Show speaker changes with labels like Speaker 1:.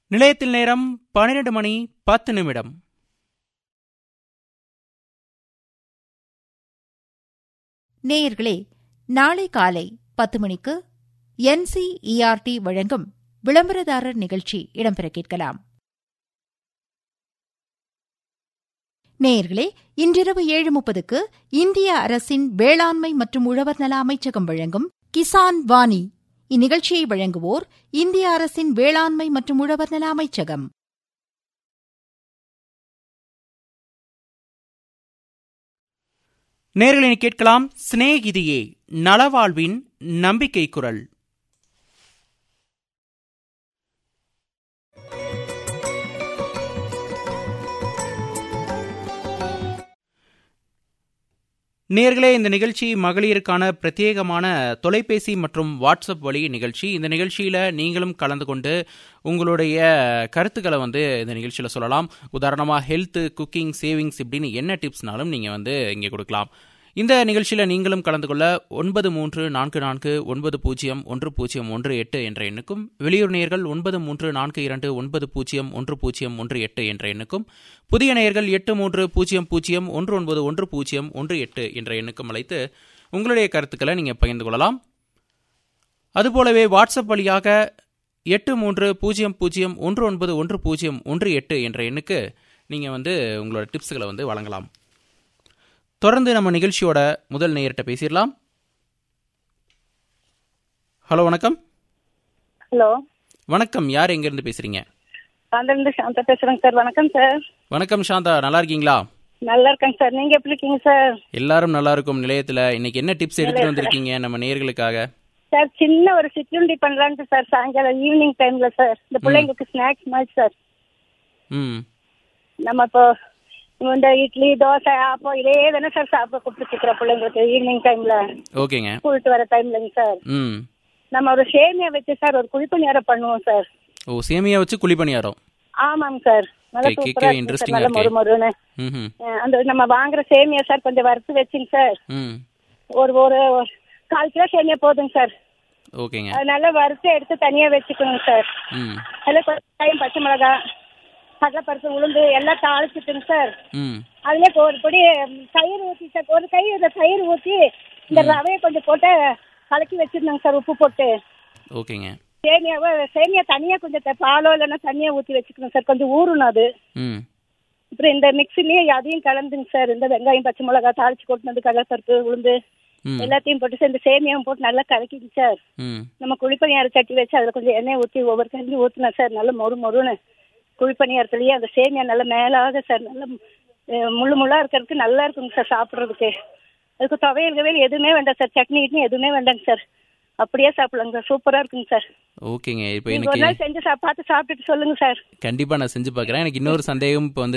Speaker 1: நிலையத்தில் நேரம் பன்னிரண்டு மணி பத்து நிமிடம்
Speaker 2: நேயர்களே நாளை காலை பத்து மணிக்கு என்சிஇஆர்டி வழங்கும் விளம்பரதாரர் நிகழ்ச்சி இடம்பெற கேட்கலாம் நேயர்களே இன்றிரவு ஏழு முப்பதுக்கு இந்திய அரசின் வேளாண்மை மற்றும் உழவர் நல அமைச்சகம் வழங்கும் கிசான் வாணி இந்நிகழ்ச்சியை வழங்குவோர் இந்திய அரசின் வேளாண்மை மற்றும் உழவர் நல அமைச்சகம்
Speaker 1: நேர்களை கேட்கலாம் சிநேகிதியே நலவாழ்வின் நம்பிக்கை குரல் நேர்களே இந்த நிகழ்ச்சி மகளிருக்கான பிரத்யேகமான தொலைபேசி மற்றும் வாட்ஸ்அப் வழி நிகழ்ச்சி இந்த நிகழ்ச்சியில் நீங்களும் கலந்து கொண்டு உங்களுடைய கருத்துக்களை வந்து இந்த நிகழ்ச்சியில் சொல்லலாம் உதாரணமாக ஹெல்த்து குக்கிங் சேவிங்ஸ் இப்படின்னு என்ன டிப்ஸ்னாலும் நீங்கள் வந்து இங்கே கொடுக்கலாம் இந்த நிகழ்ச்சியில் நீங்களும் கலந்து கொள்ள ஒன்பது மூன்று நான்கு நான்கு ஒன்பது பூஜ்ஜியம் ஒன்று பூஜ்ஜியம் ஒன்று எட்டு என்ற எண்ணுக்கும் வெளியூர் நேயர்கள் ஒன்பது மூன்று நான்கு இரண்டு ஒன்பது பூஜ்ஜியம் ஒன்று பூஜ்ஜியம் ஒன்று எட்டு என்ற எண்ணுக்கும் புதிய நேயர்கள் எட்டு மூன்று பூஜ்ஜியம் பூஜ்ஜியம் ஒன்று ஒன்பது ஒன்று பூஜ்ஜியம் ஒன்று எட்டு என்ற எண்ணுக்கும் அழைத்து உங்களுடைய கருத்துக்களை நீங்கள் பகிர்ந்து கொள்ளலாம் அதுபோலவே வாட்ஸ்அப் வழியாக எட்டு மூன்று பூஜ்ஜியம் பூஜ்ஜியம் ஒன்று ஒன்பது ஒன்று பூஜ்ஜியம் ஒன்று எட்டு என்ற எண்ணுக்கு நீங்கள் வந்து உங்களோட டிப்ஸுகளை வந்து வழங்கலாம் தொடர்ந்து நம்ம நிகழ்ச்சியோட முதல் நேயர்கிட்ட பேசிடலாம் ஹலோ வணக்கம்
Speaker 3: ஹலோ
Speaker 1: வணக்கம் யார் எங்கேருந்து பேசுறீங்க
Speaker 3: சாந்திலிருந்து சாந்தா பேசுறேங்க சார் வணக்கம் சார்
Speaker 1: வணக்கம் சாந்தா நல்லா இருக்கீங்களா
Speaker 3: நல்லா இருக்கேங்க சார் நீங்க எப்படி இருக்கீங்க சார்
Speaker 1: எல்லாரும் நல்லா இருக்கும் நிலையத்தில் இன்னைக்கு என்ன டிப்ஸ் எடுத்துட்டு வந்திருக்கீங்க நம்ம நேயர்களுக்காக
Speaker 3: சார் சின்ன ஒரு சிற்றுண்டி பண்ணலான்ட்டு சார் சாயங்காலம் ஈவினிங் டைம்ல சார் இந்த பிள்ளைங்களுக்கு ஸ்நாக்ஸ் மாதிரி சார்
Speaker 1: ம்
Speaker 3: நம்ம இப்போ இந்த இட்லி தோசை ஆப்பம் இதே தானே சார் சாப்பிட கொடுத்துட்டு இருக்கிற பிள்ளைங்களுக்கு ஈவினிங் டைம்ல
Speaker 1: ஓகேங்க
Speaker 3: ஸ்கூல்ட்டு வர டைம்லங்க சார்
Speaker 1: ம்
Speaker 3: நம்ம ஒரு சேமியா வச்சு சார் ஒரு குழிப்பணியாரம் பண்ணுவோம் சார்
Speaker 1: ஓ சேமியா வச்சு குழி பணியாரம்
Speaker 3: ஆமாங்க சார் நல்லா
Speaker 1: Okay,
Speaker 3: சூப்பரா
Speaker 1: கேட்கவே
Speaker 3: இருக்கு சார்
Speaker 1: interesting-ஆ
Speaker 3: நல்ல
Speaker 1: இருக்கே.
Speaker 3: மொறு மொறுன்னு
Speaker 1: ம்
Speaker 3: அஹ் அந்த நம்ம வாங்குற சேமியா சார் கொஞ்சம் வறுத்து வச்சுங்க சார்
Speaker 1: ம்
Speaker 3: ஒரு ஒரு கால் கிலோ சேமியா போதுங்க சார்
Speaker 1: ஓகேங்க
Speaker 3: அது நல்லா வறுத்து எடுத்து தனியா வச்சுக்கணுங்க சார்
Speaker 1: ம்
Speaker 3: அதில் கொஞ்சம் பச்சை மிளகா கடலைப்பருப்பு உளுந்து எல்லாம் தாளிச்சுட்டுங்க சார்
Speaker 1: ம்
Speaker 3: அதுலேயே இப்போ ஒரு பொடி ம், தயிர் ஊற்றி சார் ஒரு கை இந்த தயிர் ஊற்றி இந்த ரவையை கொஞ்சம் போட்டு கலக்கி வச்சிருந்தாங்க சார் உப்பு போட்டு
Speaker 1: ஓகேங்க
Speaker 3: சேமியாவை சேமியா தனியாக கொஞ்சம் த- பாலோ இல்லைன்னா தனியாக ஊற்றி வச்சுக்கணும் சார் கொஞ்சம் ஊறணும் அது
Speaker 1: ம்
Speaker 3: அப்புறம் இந்த மிக்ஸிலேயே அதையும் கலந்துங்க சார் இந்த வெங்காயம் பச்சை மிளகா தாளிச்சு கொட்டினது கடலைப்பருப்பு உளுந்து
Speaker 1: ம்
Speaker 3: எல்லாத்தையும் போட்டு சார் இந்த சேமியாவும் போட்டு நல்லா கலக்கிங்க சார்
Speaker 1: ம்
Speaker 3: நம்ம குழிப்பணியார சட்டி வச்சு அதில் கொஞ்சம் எண்ணெய் ஊற்றி ஒவ்வொரு கஞ்சி ஊற்றினா சார் நல்ல மொறு மொறுன்னு குழிப்பணியாரத்துலேயே அந்த சேமியா நல்ல மேலாக சார் நல்ல அஹ், முள்ளு முள்ளாக இருக்கிறதுக்கு நல்லா இருக்குங்க சார் சாப்பிட்றதுக்கு அதுக்கு துவையல் கவையல் எதுவுமே வேண்டாம் சார் சட்னி கிட்னி எதுவுமே வேண்டாங்க சார் அப்படியே சாப்பிடலாங்க சார் சூப்பராக இருக்குங்க சார்
Speaker 1: ஓகேங்க இப்போ
Speaker 3: நீங்கள் ஒரு
Speaker 1: எனக்கு
Speaker 3: நாள் செஞ்சு சா பார்த்து சாப்பிட்டுட்டு சொல்லுங்க சார்
Speaker 1: கண்டிப்பாக நான் செஞ்சு பார்க்குறேன் எனக்கு இன்னொரு சந்தேகம் இப்போ வந்து